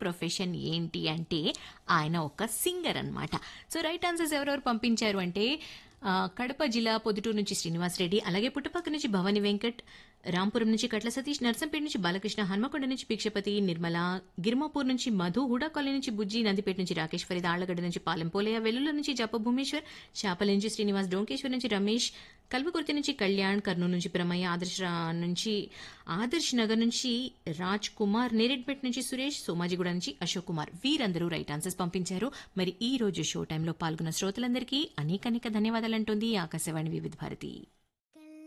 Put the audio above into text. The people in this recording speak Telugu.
ప్రొఫెషన్ ఏంటి అంటే ఆయన ఒక సింగర్ అన్నమాట సో రైట్ ఆన్సర్స్ ఎవరెవరు పంపించారు అంటే ఆ, కడప జిల్లా పొద్దుటూరు నుంచి శ్రీనివాస్ రెడ్డి అలాగే పుట్టపక్క నుంచి భవాని వెంకట్ రాంపురం నుంచి కట్ల సతీష్ నర్సంపేట నుంచి బాలకృష్ణ హన్మకొండ నుంచి భిక్షపతి నిర్మల గిర్మాపూర్ నుంచి మధు హుడా కాలనీ నుంచి బుజ్జి నందిపేట నుంచి రాకేష్ ఫరీద్ ఆళ్లగడ్డ నుంచి పాలెం పోలయ్య వెల్లుల నుంచి జప భూమేశ్వర్ చేపల నుంచి శ్రీనివాస్ డోంకేశ్వర్ నుంచి రమేష్ కల్వకుర్తి నుంచి కళ్యాణ్ కర్నూలు నుంచి ప్రమయ్య ఆదర్శ రా- నుంచి ఆదర్శ్ నగర్ నుంచి రాజ్ కుమార్ నేరెడ్మెట్ నుంచి సురేష్ సోమాజిగూడ నుంచి అశోక్ కుమార్ వీరందరూ రైట్ ఆన్సర్స్ పంపించారు మరి ఈ రోజు షో టైంలో పాల్గొన్న శ్రోతలందరికీ అనేక అనేక ధన్యవాదాలు అంటుంది ఆకాశవాణి వివిధ భారతి